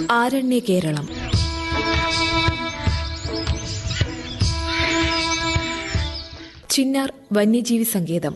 ആരണ്യ കേരളം ചിന്നാർ വന്യജീവി സങ്കേതം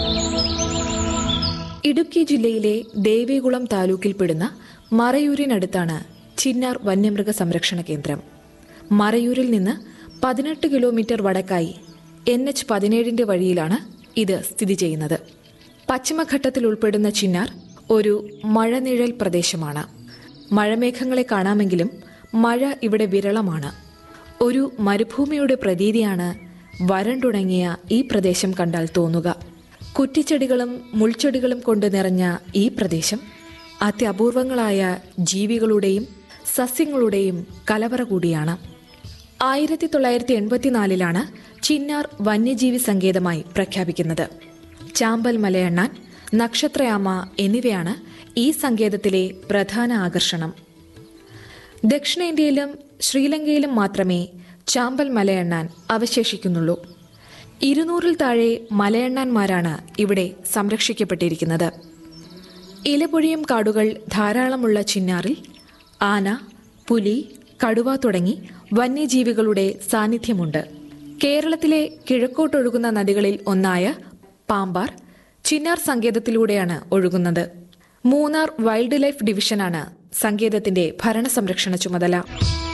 ഇടുക്കി ജില്ലയിലെ ദേവികുളം താലൂക്കിൽപ്പെടുന്ന മറയൂരിനടുത്താണ് ചിന്നാർ വന്യമൃഗ സംരക്ഷണ കേന്ദ്രം മറയൂരിൽ നിന്ന് പതിനെട്ട് കിലോമീറ്റർ വടക്കായി എൻ എച്ച് പതിനേഴിന്റെ വഴിയിലാണ് ഇത് സ്ഥിതി ചെയ്യുന്നത് പശ്ചിമഘട്ടത്തിൽ ഉൾപ്പെടുന്ന ചിന്നാർ ഒരു മഴനിഴൽ പ്രദേശമാണ് മഴമേഘങ്ങളെ കാണാമെങ്കിലും മഴ ഇവിടെ വിരളമാണ് ഒരു മരുഭൂമിയുടെ പ്രതീതിയാണ് വരണ്ടുണങ്ങിയ ഈ പ്രദേശം കണ്ടാൽ തോന്നുക കുറ്റിച്ചെടികളും മുൾച്ചെടികളും കൊണ്ട് നിറഞ്ഞ ഈ പ്രദേശം അത്യപൂർവങ്ങളായ ജീവികളുടെയും സസ്യങ്ങളുടെയും കലവറ കൂടിയാണ് ആയിരത്തി തൊള്ളായിരത്തി എൺപത്തിനാലിലാണ് ചിന്നാർ വന്യജീവി സങ്കേതമായി പ്രഖ്യാപിക്കുന്നത് ചാമ്പൽ മലയണ്ണാൻ നക്ഷത്രയാമ എന്നിവയാണ് ഈ സങ്കേതത്തിലെ പ്രധാന ആകർഷണം ദക്ഷിണേന്ത്യയിലും ശ്രീലങ്കയിലും മാത്രമേ ചാമ്പൽ മലയെണ്ണാൻ അവശേഷിക്കുന്നുള്ളൂ ഇരുന്നൂറിൽ താഴെ മലയെണ്ണാന്മാരാണ് ഇവിടെ സംരക്ഷിക്കപ്പെട്ടിരിക്കുന്നത് ഇലപൊഴിയും കാടുകൾ ധാരാളമുള്ള ചിന്നാറിൽ ആന പുലി കടുവ തുടങ്ങി വന്യജീവികളുടെ സാന്നിധ്യമുണ്ട് കേരളത്തിലെ കിഴക്കോട്ടൊഴുകുന്ന നദികളിൽ ഒന്നായ പാമ്പാർ ചിന്നാർ സങ്കേതത്തിലൂടെയാണ് ഒഴുകുന്നത് മൂന്നാർ വൈൽഡ് ലൈഫ് ഡിവിഷനാണ് സങ്കേതത്തിന്റെ ഭരണസംരക്ഷണ ചുമതല